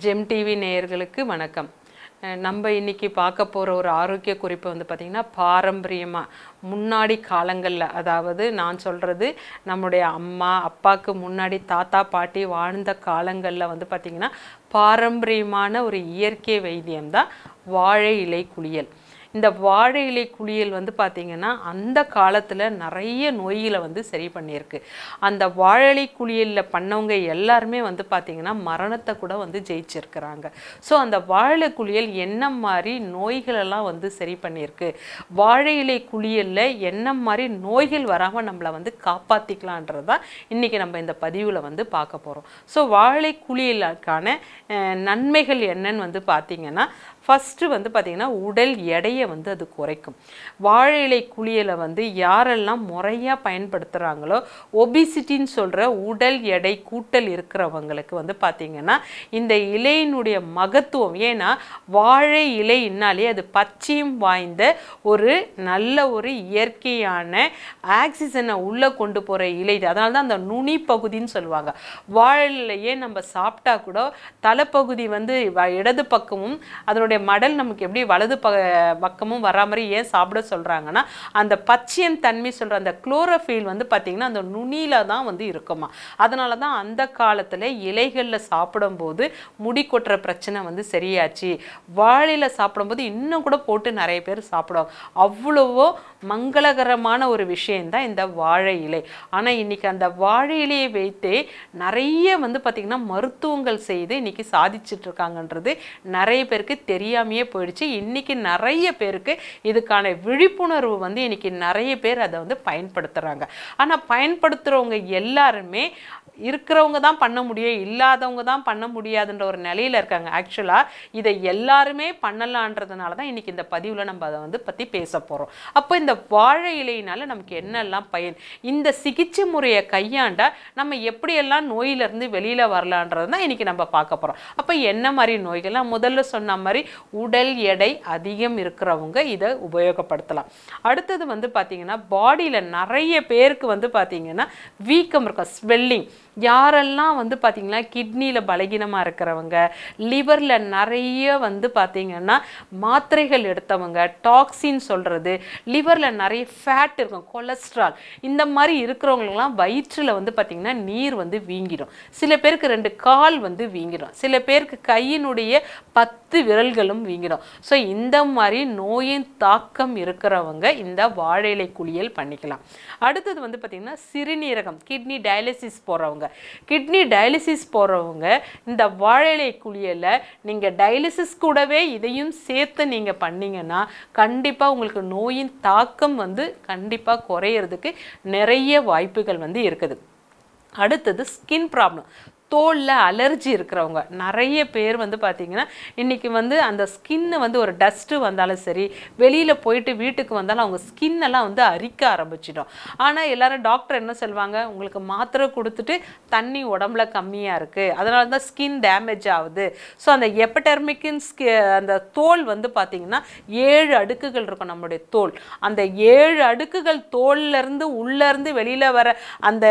GeM TV நேயர்களுக்கு வணக்கம் அஹ் நம்ம இன்னைக்கு பார்க்க போகிற ஒரு ஆரோக்கிய குறிப்பு வந்து பார்த்திங்கன்னா பாரம்பரியமாக முன்னாடி காலங்களில் அதாவது நான் சொல்கிறது நம்முடைய அம்மா அப்பாவுக்கு முன்னாடி தாத்தா பாட்டி வாழ்ந்த காலங்களில் வந்து பார்த்திங்கன்னா பாரம்பரியமான ஒரு இயற்கை வைத்தியம் தான் வாழை இலை குளியல் இந்த வாழை இலை குளியல் வந்து பார்த்திங்கன்னா அந்த காலத்தில் நிறைய நோய்களை வந்து சரி பண்ணியிருக்கு அந்த வாழை இலை குளியலில் பண்ணவங்க எல்லாருமே வந்து பார்த்திங்கன்னா மரணத்தை கூட வந்து ஜெயிச்சிருக்கிறாங்க ஸோ அந்த வாழை குளியல் என்ன மாதிரி நோய்களெல்லாம் வந்து சரி பண்ணியிருக்கு வாழை இலை குளியலில் என்ன மாதிரி நோய்கள் வராமல் நம்மளை வந்து காப்பாற்றிக்கலான்றது தான் இன்றைக்கி நம்ம இந்த பதிவில் வந்து பார்க்க போகிறோம் ஸோ வாழை குளியலுக்கான அஹ், நன்மைகள் என்னன்னு வந்து பார்த்திங்கன்னா ஃபஸ்ட்டு வந்து பார்த்திங்கன்னா உடல் எடையை வந்து அது குறைக்கும் வாழை இலை குளியலை வந்து யாரெல்லாம் முறையாக பயன்படுத்துகிறாங்களோ ஒபிசிட்டின்னு சொல்கிற உடல் எடை கூட்டல் இருக்கிறவங்களுக்கு வந்து பார்த்திங்கன்னா இந்த இலையினுடைய மகத்துவம் ஏன்னா வாழை இலையினாலே அது பச்சையும் வாய்ந்த ஒரு நல்ல ஒரு இயற்கையான ஆக்சிஜனை உள்ளே கொண்டு போகிற இலை இது அதனால தான் அந்த நுனி பகுதின்னு சொல்லுவாங்க வாழை இலையே நம்ம சாப்பிட்டா கூட தலைப்பகுதி வந்து வ- இடது பக்கமும் அதனுடைய மடல் நமக்கு எப்படி வலது ப பக்கமும் வரா மாதிரி ஏன் சாப்பிட சொல்கிறாங்கன்னா அந்த பச்சையன் தன்மை சொல்கிற அந்த குளோரோஃபில் வந்து பார்த்திங்கன்னா அந்த நுனியில தான் வந்து இருக்குமா அதனால தான் அந்த காலத்தில் இலைகளில் சாப்பிடும்போது முடி கொட்டுற பிரச்சனை வந்து சரியாச்சு வாழையில் சாப்பிடும்போது இன்னும் கூட போட்டு நிறைய பேர் சாப்பிடுவாங்க அவ்வளவோ மங்களகரமான ஒரு விஷயம்தான் இந்த வாழை இலை ஆனால் இன்னைக்கு அந்த வாழை இலையை வைத்தே நிறைய வந்து பார்த்திங்கன்னா மருத்துவங்கள் செய்து இன்னைக்கு சாதிச்சிட்டு இருக்காங்கன்றது நிறைய பேருக்கு தெரியாமையே போயிடுச்சு இன்னைக்கு நிறைய பேருக்கு இதுக்கான விழிப்புணர்வு வந்து இன்னைக்கு நிறைய பேர் அதை வந்து பயன்படுத்துகிறாங்க ஆனால் பயன்படுத்துகிறவங்க எல்லாருமே இருக்கிறவங்க தான் பண்ண முடியும் இல்லாதவங்க தான் பண்ண முடியாதுன்ற ஒரு நிலையில இருக்காங்க ஆக்சுவலாக இதை எல்லாருமே பண்ணலான்றதுனால தான் இன்னைக்கு இந்த பதிவில் நம்ம அதை வந்து பற்றி பேச போகிறோம் அப்போ இந்த வாழை இலையினால நமக்கு என்னெல்லாம் பயன் இந்த சிகிச்சை முறையை கையாண்டா நம்ம எப்படியெல்லாம் நோயிலிருந்து வெளியில் வரலான்றது தான் இன்னைக்கு நம்ம பார்க்க போகிறோம் அப்போ என்ன மாதிரி நோய்கள் நான் முதல்ல சொன்ன மாதிரி உடல் எடை அதிகம் இருக்கிறவங்க இதை உபயோகப்படுத்தலாம் அடுத்தது வந்து பார்த்திங்கன்னா பாடியில் நிறைய பேருக்கு வந்து பார்த்திங்கன்னா வீக்கம் இருக்கும் ஸ்வெல்லிங் யாரெல்லாம் வந்து பார்த்திங்கன்னா கிட்னியில் பலகீனமாக இருக்கிறவங்க லிவரில் நிறைய வந்து பார்த்திங்கன்னா மாத்திரைகள் எடுத்தவங்க டாக்ஸின் சொல்கிறது லிவரில் நிறைய ஃபேட் இருக்கும் கொலஸ்ட்ரால் இந்த மாதிரி இருக்கிறவங்களுக்குலாம் வயிற்றில் வந்து பார்த்திங்கன்னா நீர் வந்து வீங்கிடும் சில பேருக்கு ரெண்டு கால் வந்து வீங்கிடும் சில பேருக்கு கையினுடைய பத்து விரல்களும் வீங்கிடும் ஸோ இந்த மாதிரி நோயின் தாக்கம் இருக்கிறவங்க இந்த வாழை இலை குளியல் பண்ணிக்கலாம் அடுத்தது வந்து பார்த்திங்கன்னா சிறுநீரகம் கிட்னி டயாலிசிஸ் போகிறவங்க கிட்னி டயாலிசிஸ் போகிறவங்க இந்த வாழை இலை குளியலை நீங்கள் டயாலிசிஸ் கூடவே இதையும் சேர்த்து நீங்கள் பண்ணீங்கன்னா கண்டிப்பாக உங்களுக்கு நோயின் தாக்கம் வந்து கண்டிப்பாக குறையிறதுக்கு நிறைய வாய்ப்புகள் வந்து இருக்குது அடுத்தது ஸ்கின் ப்ராப்ளம் தோலில் அலர்ஜி இருக்கிறவங்க நிறைய பேர் வந்து பார்த்திங்கன்னா இன்றைக்கி வந்து அந்த ஸ்கின்னு வந்து ஒரு டஸ்ட்டு வந்தாலும் சரி வெளியில் போயிட்டு வீட்டுக்கு வந்தாலும் அவங்க ஸ்கின்னெல்லாம் வந்து அரிக்க ஆரம்பிச்சிடும் ஆனால் எல்லாரும் டாக்டர் என்ன சொல்லுவாங்க உங்களுக்கு மாத்திரை கொடுத்துட்டு தண்ணி உடம்புல கம்மியாக இருக்குது அதனால தான் ஸ்கின் டேமேஜ் ஆகுது ஸோ அந்த எப்படெர்மிக்கின் ஸ்கி அந்த தோல் வந்து பார்த்திங்கன்னா ஏழு அடுக்குகள் இருக்கும் நம்மளுடைய தோல் அந்த ஏழு அடுக்குகள் தோல்ல இருந்து உள்ள இருந்து வெளியில் வர அந்த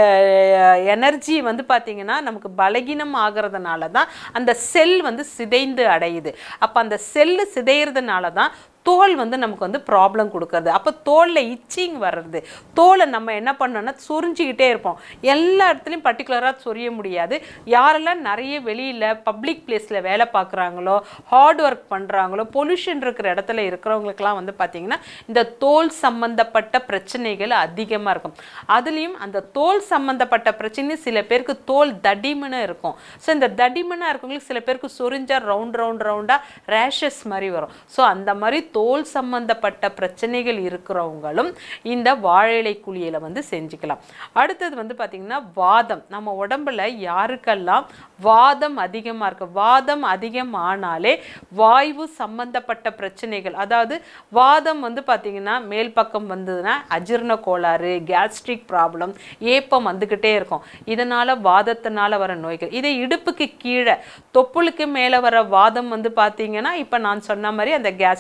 எனர்ஜி வந்து பார்த்திங்கன்னா நமக்கு பலகீனம் ஆகிறதுனால தான் அந்த செல் வந்து சிதைந்து அடையுது அப்போ அந்த செல்லு சிதையிறதுனால தான் தோல் வந்து நமக்கு வந்து ப்ராப்ளம் கொடுக்கறது அப்போ தோலில் இச்சிங் வர்றது தோலை நம்ம என்ன பண்ணோம்னா சொரிஞ்சிக்கிட்டே இருப்போம் எல்லா இடத்துலையும் பர்டிகுலராக சொரிய முடியாது யாரெல்லாம் நிறைய வெளியில் பப்ளிக் பிளேஸில் வேலை பார்க்குறாங்களோ ஹார்ட் ஒர்க் பண்ணுறாங்களோ பொல்யூஷன் இருக்கிற இடத்துல இருக்கிறவங்களுக்குலாம் வந்து பார்த்திங்கன்னா இந்த தோல் சம்பந்தப்பட்ட பிரச்சனைகள் அதிகமாக இருக்கும் அதுலேயும் அந்த தோல் சம்பந்தப்பட்ட பிரச்சனை சில பேருக்கு தோல் தடிமனை இருக்கும் ஸோ இந்த தடிமனாக இருக்கவங்களுக்கு சில பேருக்கு சொரிஞ்சா ரவுண்ட் ரவுண்ட் ரவுண்டாக ரேஷஸ் மாதிரி வரும் ஸோ அந்த மாதிரி தோல் சம்பந்தப்பட்ட பிரச்சனைகள் இருக்கிறவங்களும் இந்த வாழை குளியலை வந்து செஞ்சுக்கலாம் அடுத்தது வந்து பார்த்திங்கன்னா வாதம் நம்ம உடம்புல யாருக்கெல்லாம் வாதம் அதிகமாக இருக்கு வாதம் அதிகமானாலே வாய்வு சம்பந்தப்பட்ட பிரச்சனைகள் அதாவது வாதம் வந்து பார்த்திங்கன்னா மேல் பக்கம் வந்ததுன்னா அஜீரண கோளாறு கேஸ்ட்ரிக் ப்ராப்ளம் ஏப்பம் வந்துக்கிட்டே இருக்கும் இதனால் வாதத்தினால வர நோய்கள் இதே இடுப்புக்கு கீழே தொப்புளுக்கு மேலே வர வாதம் வந்து பார்த்தீங்கன்னா இப்போ நான் சொன்ன மாதிரி அந்த கேஸ்ட்ரிக் ப்ராப்ளம்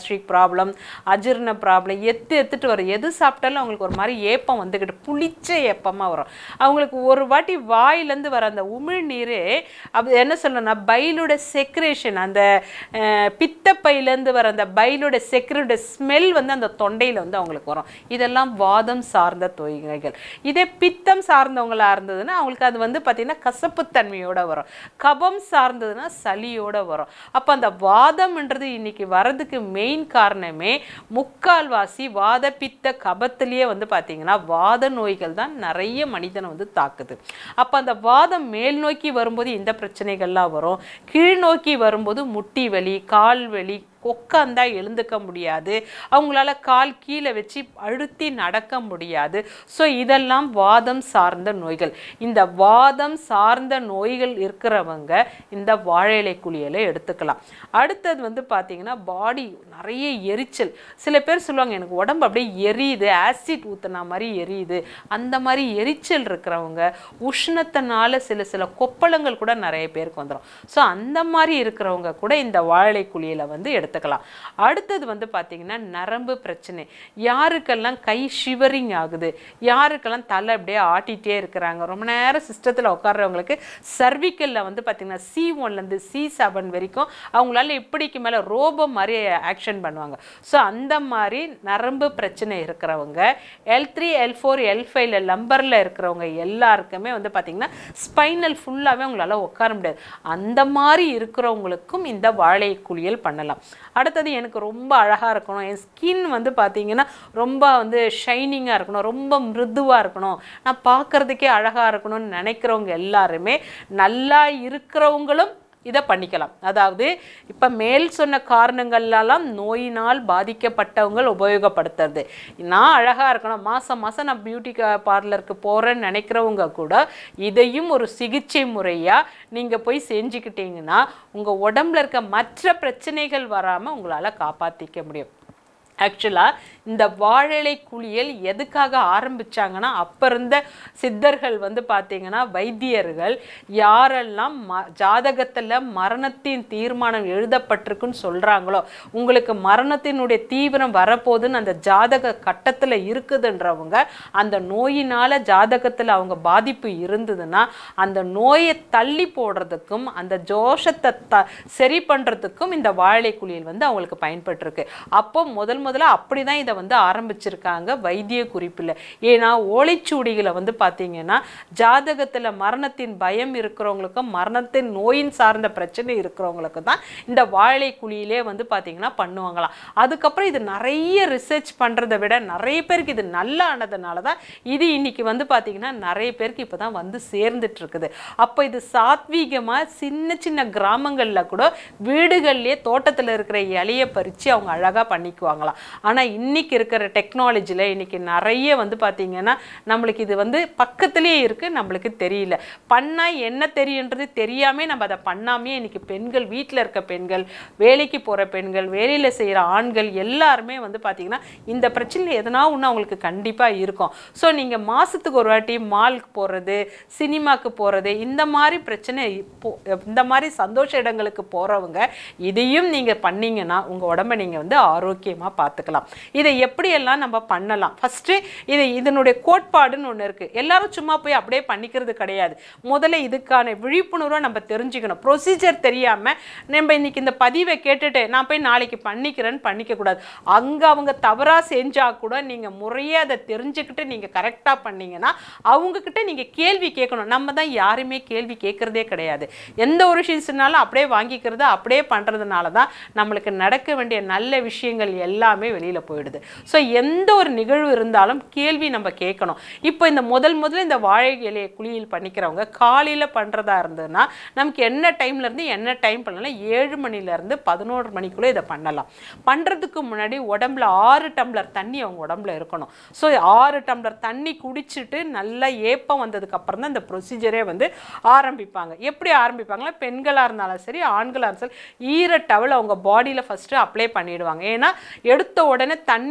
ப்ராப்ளம் அஜீரண ப்ராப்ளம் எத்து எடுத்துட்டு வரும் எது சாப்பிட்டாலும் அவங்களுக்கு ஒரு மாதிரி ஏப்பம் வந்துக்கிட்டு புளிச்ச ஏப்பமாக வரும் அவங்களுக்கு ஒரு வாட்டி வாயிலேருந்து வர அந்த உமிழ்நீரே அது என்ன சொல்லணும்னா பைலோட செக்ரேஷன் அந்த அஹ், பித்தப்பையிலேருந்து வர அந்த பைலோட செக்ரோட ஸ்மெல் வந்து அந்த தொண்டையில் வந்து அவங்களுக்கு வரும் இதெல்லாம் வாதம் சார்ந்த தொய்கைகள் இதே பித்தம் சார்ந்தவங்களா இருந்ததுன்னா அவங்களுக்கு அது வந்து பார்த்திங்கன்னா கசப்புத்தன்மையோட வரும் கபம் சார்ந்ததுன்னா சளியோட வரும் அப்போ அந்த வாதம்ன்றது இன்னைக்கு வரதுக்கு மெயின் காரணமே முக்கால்வாசி வாத பித்த கபத்திலேயே வந்து பார்த்திங்கன்னா வாத நோய்கள் தான் நிறைய மனிதனை வந்து தாக்குது அப்போ அந்த வாதம் மேல் நோக்கி வரும்போது இந்த பிரச்சனைகள்லாம் வரும் கீழ் நோக்கி வரும்போது முட்டி வலி கால் வலி உட்காந்தா எழுந்துக்க முடியாது அவங்களால கால் கீழே வச்சு அழுத்தி நடக்க முடியாது ஸோ இதெல்லாம் வாதம் சார்ந்த நோய்கள் இந்த வாதம் சார்ந்த நோய்கள் இருக்கிறவங்க இந்த வாழை இலை குளியலை எடுத்துக்கலாம் அடுத்தது வந்து பார்த்தீங்கன்னா பாடி நிறைய எரிச்சல் சில பேர் சொல்லுவாங்க எனக்கு உடம்பு அப்படியே எரியுது ஆசிட் ஊத்துன மாதிரி எரியுது அந்த மாதிரி எரிச்சல் இருக்கிறவங்க உஷ்ணத்தினால சில சில கொப்பளங்கள் கூட நிறைய பேருக்கு வந்துடும் ஸோ அந்த மாதிரி இருக்கிறவங்க கூட இந்த வாழை குளியலை வந்து எடுத்துக்கலாம் அடுத்தது வந்து பார்த்தீங்கன்னா நரம்பு பிரச்சனை யாருக்கெல்லாம் கை ஷிவரிங் ஆகுது யாருக்கெல்லாம் தலை அப்படியே ஆட்டிகிட்டே இருக்கிறாங்க ரொம்ப நேரம் சிஸ்டத்தில் உட்கார்றவங்களுக்கு சர்விக்கலில் வந்து பார்த்தீங்கன்னா சி ஒன்லேருந்து சி செவன் வரைக்கும் அவங்களால இப்படிக்கு மேலே ரோபோ மாதிரி ஆக்ஷன் பண்ணுவாங்க ஸோ அந்த மாதிரி நரம்பு பிரச்சனை இருக்கிறவங்க L three L four L ஃபைவ்ல லம்பரில் இருக்கிறவங்க எல்லாருக்குமே வந்து பார்த்தீங்கன்னா ஸ்பைனல் ஃபுல்லாகவே அவங்களால உட்கார முடியாது அந்த மாதிரி இருக்கிறவங்களுக்கும் இந்த வாழை குளியல் பண்ணலாம் அடுத்தது எனக்கு ரொம்ப அழகாக இருக்கணும் என் ஸ்கின் வந்து பார்த்தீங்கன்னா ரொம்ப வந்து ஷைனிங்காக இருக்கணும் ரொம்ப மிருதுவாக இருக்கணும் நான் பார்க்கறதுக்கே அழகாக இருக்கணும்னு நினைக்கிறவங்க எல்லாருமே நல்லா இருக்கிறவங்களும் இதை பண்ணிக்கலாம் அதாவது இப்போ மேல் சொன்ன காரணங்கள்லாம் நோயினால் பாதிக்கப்பட்டவங்க உபயோகப்படுத்துறது நான் அழகாக இருக்கணும் மாதம் மாதம் நான் பியூட்டி பார்லருக்கு போகிறேன்னு நினைக்கிறவங்க கூட இதையும் ஒரு சிகிச்சை முறையாக நீங்கள் போய் செஞ்சுக்கிட்டீங்கன்னா உங்கள் உடம்புல இருக்க மற்ற பிரச்சனைகள் வராமல் உங்களால் காப்பாற்றிக்க முடியும் ஆக்சுவலாக இந்த வாழலை குளியல் எதுக்காக ஆரம்பிச்சாங்கன்னா அப்போ இருந்த சித்தர்கள் வந்து பார்த்தீங்கன்னா வைத்தியர்கள் யாரெல்லாம் ம ஜாதகத்தில் மரணத்தின் தீர்மானம் எழுதப்பட்டிருக்குன்னு சொல்கிறாங்களோ உங்களுக்கு மரணத்தினுடைய தீவிரம் வரப்போகுதுன்னு அந்த ஜாதக கட்டத்தில் இருக்குதுன்றவங்க அந்த நோயினால் ஜாதகத்தில் அவங்க பாதிப்பு இருந்ததுன்னா அந்த நோயை தள்ளி போடுறதுக்கும் அந்த ஜோஷத்தை த சரி பண்ணுறதுக்கும் இந்த வாழை குளியல் வந்து அவங்களுக்கு பயன்பட்டிருக்கு அப்போ முதல் முதல்ல அப்படி தான் இதை வந்து ஆரம்பிச்சிருக்காங்க வைத்திய குறிப்பில் ஏன்னா ஓலைச்சுவடிகளை வந்து பார்த்தீங்கன்னா ஜாதகத்தில் மரணத்தின் பயம் இருக்கிறவங்களுக்கும் மரணத்தின் நோயின் சார்ந்த பிரச்சனை இருக்கிறவங்களுக்கு தான் இந்த வாழை குழியிலே வந்து பார்த்தீங்கன்னா பண்ணுவாங்களாம் அதுக்கப்புறம் இது நிறைய ரிசர்ச் பண்ணுறதை விட நிறைய பேருக்கு இது நல்லா ஆனதுனால தான் இது இன்னைக்கு வந்து பார்த்தீங்கன்னா நிறைய பேருக்கு இப்போ தான் வந்து சேர்ந்துட்டு இருக்குது அப்போ இது சாத்வீகமாக சின்ன சின்ன கிராமங்களில் கூட வீடுகள்லேயே தோட்டத்தில் இருக்கிற இலையை பறித்து அவங்க அழகாக பண்ணிக்குவாங்களாம் ஆனால் இன்னைக்கு இருக்கிற டெக்னாலஜியில் இன்னைக்கு நிறைய வந்து பார்த்தீங்கன்னா நம்மளுக்கு இது வந்து பக்கத்துலேயே இருக்குது நம்மளுக்கு தெரியல பண்ணால் என்ன தெரியுன்றது தெரியாமல் நம்ம அதை பண்ணாமே இன்னைக்கு பெண்கள் வீட்டில் இருக்க பெண்கள் வேலைக்கு போகிற பெண்கள் வேலையில் செய்கிற ஆண்கள் எல்லாருமே வந்து பார்த்தீங்கன்னா இந்த பிரச்சனை எதனா ஒன்று அவங்களுக்கு கண்டிப்பாக இருக்கும் ஸோ நீங்கள் மாதத்துக்கு ஒரு வாட்டி மால்க்கு போகிறது சினிமாக்கு போகிறது இந்த மாதிரி பிரச்சனை இப்போ- இந்த மாதிரி சந்தோஷ இடங்களுக்கு போகிறவங்க இதையும் நீங்கள் பண்ணீங்கன்னா உங்கள் உடம்ப நீங்கள் வந்து ஆரோக்கியமாக பார்த்துக்கலாம் இதை எப்படியெல்லாம் நம்ம பண்ணலாம் ஃபஸ்ட்டு இது இதனுடைய கோட்பாடுன்னு ஒன்று இருக்குது எல்லாரும் சும்மா போய் அப்படியே பண்ணிக்கிறது கிடையாது முதல்ல இதுக்கான விழிப்புணர்வை நம்ம தெரிஞ்சுக்கணும் ப்ரொசீஜர் தெரியாமல் நம்ம இன்னைக்கு இந்த பதிவை கேட்டுட்டு நான் போய் நாளைக்கு பண்ணிக்கிறேன்னு பண்ணிக்கக்கூடாது அங்கே அவங்க தவறாக செஞ்சால் கூட நீங்கள் முறையே அதை தெரிஞ்சுக்கிட்டு நீங்கள் கரெக்டாக பண்ணீங்கன்னா அவங்கக்கிட்ட நீங்கள் கேள்வி கேட்கணும் நம்ம தான் யாருமே கேள்வி கேட்குறதே கிடையாது எந்த ஒரு விஷயத்தினாலும் அப்படியே வாங்கிக்கிறது அப்படியே பண்ணுறதுனால தான் நம்மளுக்கு நடக்க வேண்டிய நல்ல விஷயங்கள் எல்லாமே வெளியில் போயிடுது ஸோ எந்த ஒரு நிகழ்வு இருந்தாலும் கேள்வி நம்ம கேட்கணும் இப்போ இந்த முதல் முதல்ல இந்த வாழை இலையை குளியல் பண்ணிக்கிறவங்க காலையில் பண்ணுறதா இருந்ததுன்னா நமக்கு என்ன டைம்ல இருந்து என்ன டைம் பண்ணலாம் ஏழு மணிலேருந்து பதினோரு மணிக்குள்ளே இதை பண்ணலாம் பண்ணுறதுக்கு முன்னாடி உடம்புல ஆறு டம்ளர் தண்ணி அவங்க உடம்புல இருக்கணும் ஸோ ஆறு டம்ளர் தண்ணி குடிச்சிட்டு நல்லா ஏப்பம் வந்ததுக்கு அப்புறம் தான் இந்த ப்ரொசீஜரே வந்து ஆரம்பிப்பாங்க எப்படி ஆரம்பிப்பாங்களா பெண்களாக இருந்தாலும் சரி ஆண்களாக இருந்தாலும் சரி ஈர டவல் அவங்க பாடியில் ஃபஸ்ட்டு அப்ளை பண்ணிடுவாங்க ஏன்னா எடுத்த உடனே தண்ணி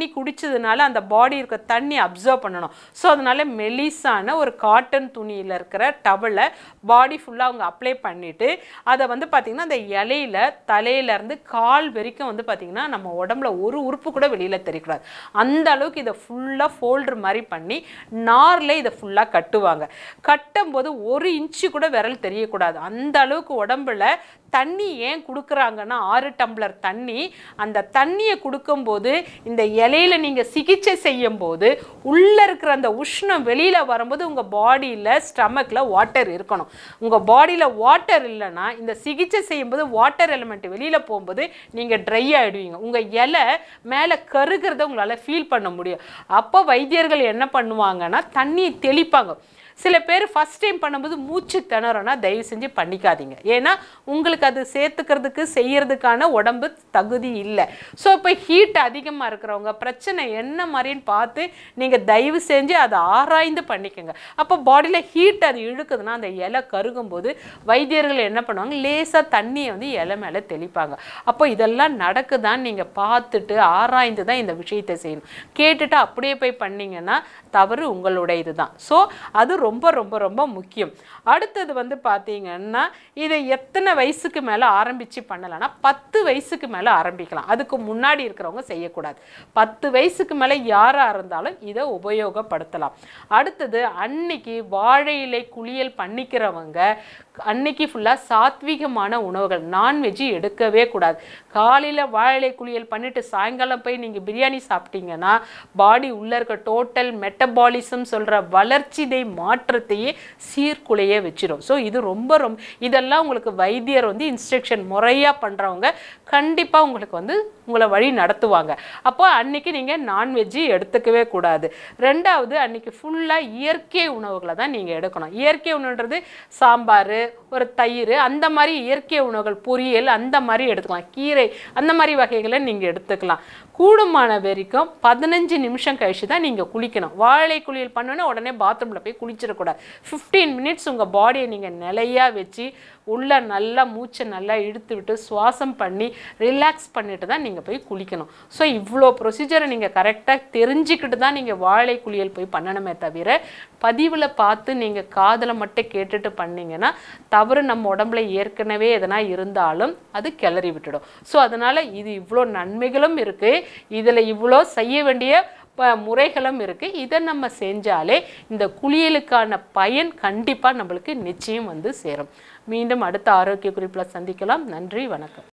தண்ணி குடிச்சதுனால அந்த பாடி இருக்க தண்ணி அப்சர்வ் பண்ணணும் ஸோ அதனால மெலிசான ஒரு காட்டன் துணியில் இருக்கிற டவலை பாடி ஃபுல்லாக அவங்க அப்ளை பண்ணிட்டு அதை வந்து பார்த்திங்கன்னா அந்த இலையில தலையிலேருந்து கால் வரைக்கும் வந்து பார்த்திங்கன்னா நம்ம உடம்புல ஒரு உறுப்பு கூட வெளியில் தெரியக்கூடாது அந்த அளவுக்கு இதை ஃபுல்லாக ஃபோல்டர் மாதிரி பண்ணி நாரில் இதை ஃபுல்லாக கட்டுவாங்க கட்டும்போது ஒரு இன்ச்சு கூட விரல் தெரியக்கூடாது அந்த அளவுக்கு உடம்புல தண்ணி ஏன் கொடுக்குறாங்கன்னா ஆறு டம்ளர் தண்ணி அந்த தண்ணியை கொடுக்கும்போது இந்த இலையில நீங்கள் சிகிச்சை செய்யும் போது உள்ளே இருக்கிற அந்த உஷ்ணம் வெளியில் வரும்போது உங்கள் பாடியில் ஸ்டமக்கில் வாட்டர் இருக்கணும் உங்கள் பாடியில் வாட்டர் இல்லைன்னா இந்த சிகிச்சை செய்யும்போது வாட்டர் எலிமெண்ட் வெளியில் போகும்போது நீங்கள் ட்ரை ஆகிடுவீங்க உங்கள் இலை மேலே கருகிறத உங்களால் ஃபீல் பண்ண முடியும் அப்போ வைத்தியர்கள் என்ன பண்ணுவாங்கன்னா தண்ணியை தெளிப்பாங்க சில பேர் ஃபஸ்ட் டைம் பண்ணும்போது மூச்சு திணறனா தயவு செஞ்சு பண்ணிக்காதீங்க ஏன்னா உங்களுக்கு அது சேர்த்துக்கிறதுக்கு செய்யறதுக்கான உடம்பு தகுதி இல்லை ஸோ இப்போ ஹீட் அதிகமாக இருக்கிறவங்க பிரச்சனை என்ன மாதிரின்னு பார்த்து நீங்கள் தயவு செஞ்சு அதை ஆராய்ந்து பண்ணிக்கோங்க அப்போ பாடியில் ஹீட் அது இழுக்குதுன்னா அந்த இலை கருகும்போது வைத்தியர்கள் என்ன பண்ணுவாங்க லேசாக தண்ணியை வந்து இலை மேலே தெளிப்பாங்க அப்போ இதெல்லாம் நடக்குதான்னு நீங்கள் பார்த்துட்டு ஆராய்ந்து தான் இந்த விஷயத்தை செய்யணும் கேட்டுட்டு அப்படியே போய் பண்ணீங்கன்னா தவறு உங்களுடைய இதுதான் ஸோ அது ரொம்ப ரொம்ப ரொம்ப முக்கியம் அடுத்தது வந்து பார்த்தீங்கன்னா இதை எத்தனை வயசுக்கு மேலே ஆரம்பித்து பண்ணலாம்னா பத்து வயசுக்கு மேலே ஆரம்பிக்கலாம் அதுக்கு முன்னாடி இருக்கிறவங்க செய்யக்கூடாது பத்து வயசுக்கு மேலே யாராக இருந்தாலும் இதை உபயோகப்படுத்தலாம் அடுத்தது அன்னைக்கு வாழை இலை குளியல் பண்ணிக்கிறவங்க அன்னைக்கு ஃபுல்லாக சாத்விகமான உணவுகள் நான்வெஜ்ஜு எடுக்கவே கூடாது காலையில் வாழை குளியல் பண்ணிட்டு சாயங்காலம் போய் நீங்கள் பிரியாணி சாப்பிட்டீங்கன்னா பாடி உள்ளே இருக்க டோட்டல் மெட்டபாலிசம் சொல்கிற வளர்ச்சிதை மாற்றத்தையே சீர்குலைய வச்சிடும் ஸோ இது ரொம்ப ரொம்ப இதெல்லாம் உங்களுக்கு வைத்தியர் வந்து இன்ஸ்ட்ரக்ஷன் முறையாக பண்ணுறவங்க கண்டிப்பாக உங்களுக்கு வந்து உங்களை வழி நடத்துவாங்க அப்போ அன்னைக்கு நீங்கள் நான்வெஜ்ஜு எடுத்துக்கவே கூடாது ரெண்டாவது அன்னைக்கு ஃபுல்லாக இயற்கை உணவுகளை தான் நீங்கள் எடுக்கணும் இயற்கை உணவுன்றது சாம்பார் ஒரு தயிர் அந்த மாதிரி இயற்கை உணவுகள் பொரியல் அந்த மாதிரி எடுத்துக்கலாம் கீரை அந்த மாதிரி வகைகளை நீங்கள் எடுத்துக்கலாம் கூடுமான வரைக்கும் பதினஞ்சு நிமிஷம் கழிச்சு தான் நீங்கள் குளிக்கணும் வாழை குளியல் பண்ணோன்னே உடனே பாத்ரூமில் போய் குளிச்சிடக்கூடாது ஃபிஃப்டீன் மினிட்ஸ் உங்கள் பாடியை நீங்கள் நிலையாக வச்சு உள்ள நல்லா மூச்சை நல்லா இழுத்து விட்டு சுவாசம் பண்ணி ரிலாக்ஸ் பண்ணிட்டு தான் நீங்கள் போய் குளிக்கணும் ஸோ இவ்வளோ ப்ரொசீஜரை நீங்கள் கரெக்டாக தெரிஞ்சுக்கிட்டு தான் நீங்கள் வாழை குளியல் போய் பண்ணணுமே தவிர பதிவில் பார்த்து நீங்கள் காதில் மட்டும் கேட்டுட்டு பண்ணீங்கன்னா தவறு நம்ம உடம்புல ஏற்கனவே எதனா இருந்தாலும் அது கிளறி விட்டுடும் ஸோ அதனால் இது இவ்வளோ நன்மைகளும் இருக்குது இதில் இவ்வளோ செய்ய வேண்டிய ப முறைகளும் இருக்குது இதை நம்ம செஞ்சாலே இந்த குளியலுக்கான பயன் கண்டிப்பாக நம்மளுக்கு நிச்சயம் வந்து சேரும் மீண்டும் அடுத்த ஆரோக்கிய குறிப்பில் சந்திக்கலாம் நன்றி வணக்கம்